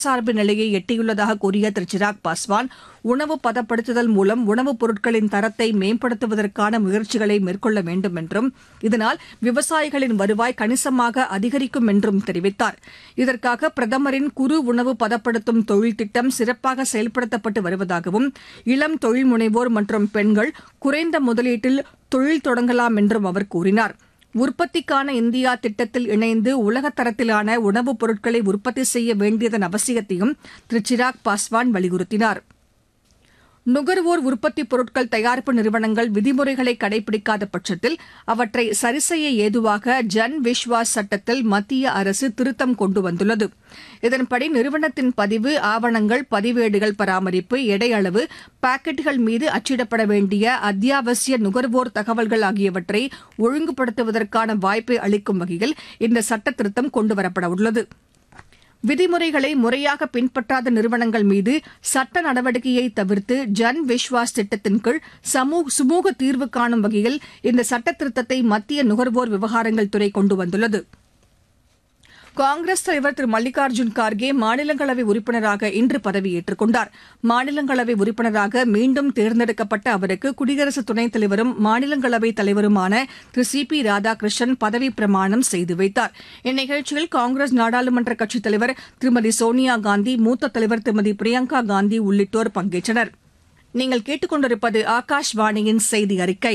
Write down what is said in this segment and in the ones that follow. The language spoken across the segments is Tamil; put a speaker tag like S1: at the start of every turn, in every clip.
S1: சார்பு நிலையை எட்டியுள்ளதாக கூறிய திரு சிராக் பாஸ்வான் உணவு பதப்படுத்துதல் மூலம் உணவுப் பொருட்களின் தரத்தை மேம்படுத்துவதற்கான முயற்சிகளை மேற்கொள்ள வேண்டும் என்றும் இதனால் விவசாயிகளின் வருவாய் கணிசமாக அதிகரிக்கும் என்றும் தெரிவித்தார் இதற்காக பிரதமரின் குறு உணவு பதப்படுத்தும் தொழில் திட்டம் சிறப்பாக செயல்படுத்தப்பட்டு வருவதாகவும் இளம் தொழில் முனைவோர் மற்றும் பெண்கள் குறைந்த முதலீட்டில் தொழில் தொடங்கலாம் என்றும் அவர் கூறினார் உற்பத்திக்கான இந்தியா திட்டத்தில் இணைந்து உலகத் தரத்திலான உணவுப் பொருட்களை உற்பத்தி செய்ய வேண்டியதன் அவசியத்தையும் திரு சிராக் பாஸ்வான் வலியுறுத்தினார் நுகர்வோர் உற்பத்திப் பொருட்கள் தயாரிப்பு நிறுவனங்கள் விதிமுறைகளை கடைபிடிக்காத பட்சத்தில் அவற்றை சரிசெய்ய ஏதுவாக ஜன் விஸ்வாஸ் சட்டத்தில் மத்திய அரசு திருத்தம் கொண்டு வந்துள்ளது இதன்படி நிறுவனத்தின் பதிவு ஆவணங்கள் பதிவேடுகள் பராமரிப்பு எடை அளவு பாக்கெட்டுகள் மீது அச்சிடப்பட வேண்டிய அத்தியாவசிய நுகர்வோர் தகவல்கள் ஆகியவற்றை ஒழுங்குபடுத்துவதற்கான வாய்ப்பை அளிக்கும் வகையில் இந்த சட்ட திருத்தம் கொண்டுவரப்பட உள்ளது விதிமுறைகளை முறையாக பின்பற்றாத நிறுவனங்கள் மீது சட்ட நடவடிக்கையை தவிர்த்து ஜன் விஸ்வாஸ் திட்டத்தின் கீழ் சமூக சுமூக தீர்வு காணும் வகையில் இந்த சட்ட திருத்தத்தை மத்திய நுகர்வோர் விவகாரங்கள் துறை கொண்டு வந்துள்ளது காங்கிரஸ் தலைவர் திரு மல்லிகார்ஜுன் கார்கே மாநிலங்களவை உறுப்பினராக இன்று பதவியேற்றுக் கொண்டார் மாநிலங்களவை உறுப்பினராக மீண்டும் தேர்ந்தெடுக்கப்பட்ட அவருக்கு குடியரசு துணைத் தலைவரும் மாநிலங்களவை தலைவருமான திரு சி பி ராதாகிருஷ்ணன் பதவிப் பிரமாணம் செய்து வைத்தார் இந்நிகழ்ச்சியில் காங்கிரஸ் நாடாளுமன்ற கட்சித் தலைவர் திருமதி சோனியா காந்தி மூத்த தலைவர் திருமதி பிரியங்கா காந்தி உள்ளிட்டோர் பங்கேற்றனர் நீங்கள் கேட்டுக்கொண்டிருப்பது ஆகாஷ்வாணியின் செய்தி அறிக்கை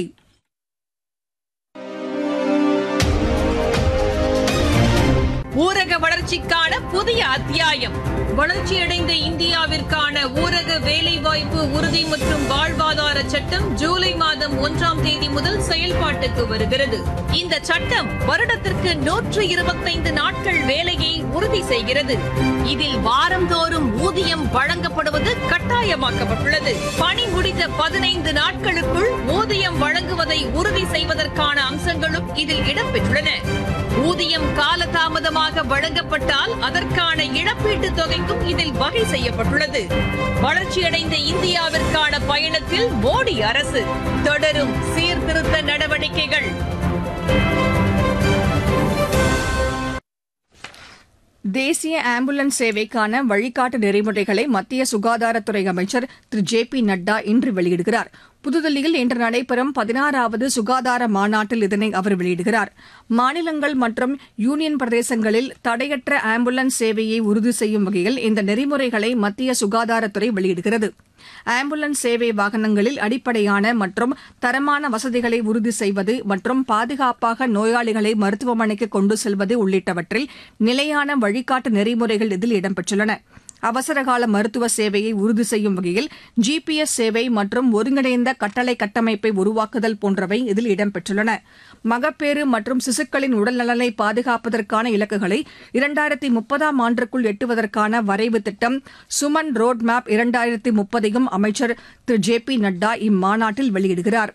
S2: ஊரக வளர்ச்சிக்கான புதிய அத்தியாயம் வளர்ச்சியடைந்த இந்தியாவிற்கான ஊரக வேலைவாய்ப்பு உறுதி மற்றும் வாழ்வாதார சட்டம் ஜூலை மாதம் ஒன்றாம் தேதி முதல் செயல்பாட்டுக்கு வருகிறது இந்த சட்டம் வருடத்திற்கு நூற்று இருபத்தைந்து நாட்கள் வேலையை உறுதி செய்கிறது இதில் வாரந்தோறும் ஊதியம் வழங்கப்படுவது கட்டாயமாக்கப்பட்டுள்ளது பணி முடிந்த பதினைந்து நாட்களுக்குள் ஊதியம் வழங்குவதை உறுதி செய்வதற்கான அம்சங்களும் இதில் இடம்பெற்றுள்ளன ஊதியம் காலதாமதமாக வழங்கப்பட்டால் அதற்கான இழப்பீட்டுத் தொகைக்கும் இதில் வகை செய்யப்பட்டுள்ளது வளர்ச்சியடைந்த இந்தியாவிற்கான பயணத்தில் மோடி அரசு தொடரும் சீர்திருத்த நடவடிக்கைகள்
S1: தேசிய ஆம்புலன்ஸ் சேவைக்கான வழிகாட்டு நெறிமுறைகளை மத்திய சுகாதாரத்துறை அமைச்சர் திரு ஜே பி நட்டா இன்று வெளியிடுகிறார் புதுதில்லியில் இன்று நடைபெறும் பதினாறாவது சுகாதார மாநாட்டில் இதனை அவர் வெளியிடுகிறார் மாநிலங்கள் மற்றும் யூனியன் பிரதேசங்களில் தடையற்ற ஆம்புலன்ஸ் சேவையை உறுதி செய்யும் வகையில் இந்த நெறிமுறைகளை மத்திய சுகாதாரத்துறை வெளியிடுகிறது ஆம்புலன்ஸ் சேவை வாகனங்களில் அடிப்படையான மற்றும் தரமான வசதிகளை உறுதி செய்வது மற்றும் பாதுகாப்பாக நோயாளிகளை மருத்துவமனைக்கு கொண்டு செல்வது உள்ளிட்டவற்றில் நிலையான வழிகாட்டு நெறிமுறைகள் இதில் இடம்பெற்றுள்ளன அவசரகால மருத்துவ சேவையை உறுதி செய்யும் வகையில் ஜிபிஎஸ் சேவை மற்றும் ஒருங்கிணைந்த கட்டளை கட்டமைப்பை உருவாக்குதல் போன்றவை இதில் இடம்பெற்றுள்ளன மகப்பேறு மற்றும் சிசுக்களின் உடல்நலனை பாதுகாப்பதற்கான இலக்குகளை இரண்டாயிரத்தி முப்பதாம் ஆண்டிற்குள் எட்டுவதற்கான வரைவு திட்டம் சுமன் ரோட் மேப் இரண்டாயிரத்தி முப்பதையும் அமைச்சர் திரு ஜே பி நட்டா இம்மாநாட்டில் வெளியிடுகிறார்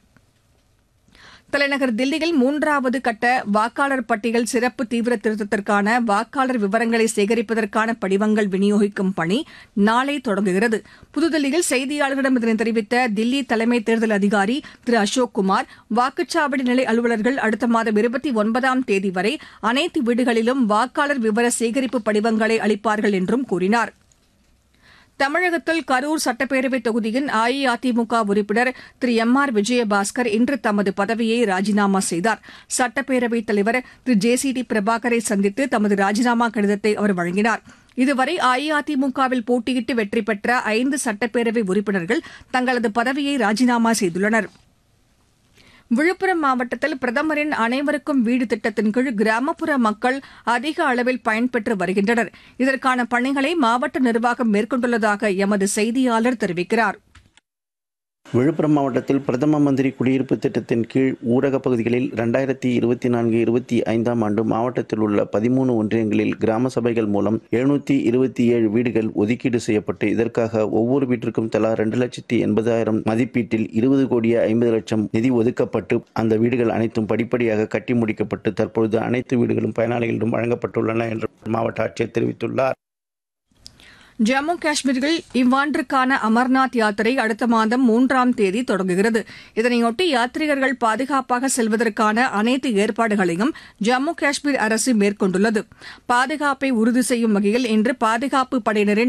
S1: தலைநகர் தில்லியில் மூன்றாவது கட்ட வாக்காளர் பட்டியல் சிறப்பு தீவிர திருத்தத்திற்கான வாக்காளர் விவரங்களை சேகரிப்பதற்கான படிவங்கள் விநியோகிக்கும் பணி நாளை தொடங்குகிறது புதுதில்லியில் செய்தியாளர்களிடம் இதனை தெரிவித்த தில்லி தலைமை தேர்தல் அதிகாரி திரு அசோக் குமார் வாக்குச்சாவடி நிலை அலுவலர்கள் அடுத்த மாதம் இருபத்தி ஒன்பதாம் தேதி வரை அனைத்து வீடுகளிலும் வாக்காளர் விவர சேகரிப்பு படிவங்களை அளிப்பார்கள் என்றும் கூறினார் தமிழகத்தில் கரூர் சட்டப்பேரவைத் தொகுதியின் அஇஅதிமுக உறுப்பினர் திரு எம் ஆர் விஜயபாஸ்கர் இன்று தமது பதவியை ராஜினாமா செய்தார் சட்டப்பேரவைத் தலைவர் திரு ஜே சி டி பிரபாகரை சந்தித்து தமது ராஜினாமா கடிதத்தை அவர் வழங்கினார் இதுவரை அஇஅதிமுகவில் போட்டியிட்டு வெற்றி பெற்ற ஐந்து சட்டப்பேரவை உறுப்பினர்கள் தங்களது பதவியை ராஜினாமா செய்துள்ளனா் விழுப்புரம் மாவட்டத்தில் பிரதமரின் அனைவருக்கும் வீடு திட்டத்தின் கீழ் கிராமப்புற மக்கள் அதிக அளவில் பயன்பெற்று வருகின்றனர் இதற்கான பணிகளை மாவட்ட நிர்வாகம் மேற்கொண்டுள்ளதாக எமது செய்தியாளர் தெரிவிக்கிறார்
S3: விழுப்புரம் மாவட்டத்தில் பிரதம மந்திரி குடியிருப்பு திட்டத்தின் கீழ் ஊரகப் பகுதிகளில் ரெண்டாயிரத்தி இருபத்தி நான்கு இருபத்தி ஐந்தாம் ஆண்டு மாவட்டத்தில் உள்ள பதிமூணு ஒன்றியங்களில் கிராம சபைகள் மூலம் எழுநூத்தி இருபத்தி ஏழு வீடுகள் ஒதுக்கீடு செய்யப்பட்டு இதற்காக ஒவ்வொரு வீட்டிற்கும் தலா இரண்டு லட்சத்தி எண்பதாயிரம் மதிப்பீட்டில் இருபது கோடியே ஐம்பது லட்சம் நிதி ஒதுக்கப்பட்டு அந்த வீடுகள் அனைத்தும் படிப்படியாக கட்டி முடிக்கப்பட்டு தற்பொழுது அனைத்து வீடுகளும் பயனாளிகளிடம் வழங்கப்பட்டுள்ளன என்று மாவட்ட ஆட்சியர் தெரிவித்துள்ளார்
S1: ஜம்மு காஷ்மீரில் இவ்வாண்டிற்கான அமர்நாத் யாத்திரை அடுத்த மாதம் மூன்றாம் தேதி தொடங்குகிறது இதனையொட்டி யாத்ரீகர்கள் பாதுகாப்பாக செல்வதற்கான அனைத்து ஏற்பாடுகளையும் ஜம்மு காஷ்மீர் அரசு மேற்கொண்டுள்ளது பாதுகாப்பை உறுதி செய்யும் வகையில் இன்று பாதுகாப்பு படையினரின்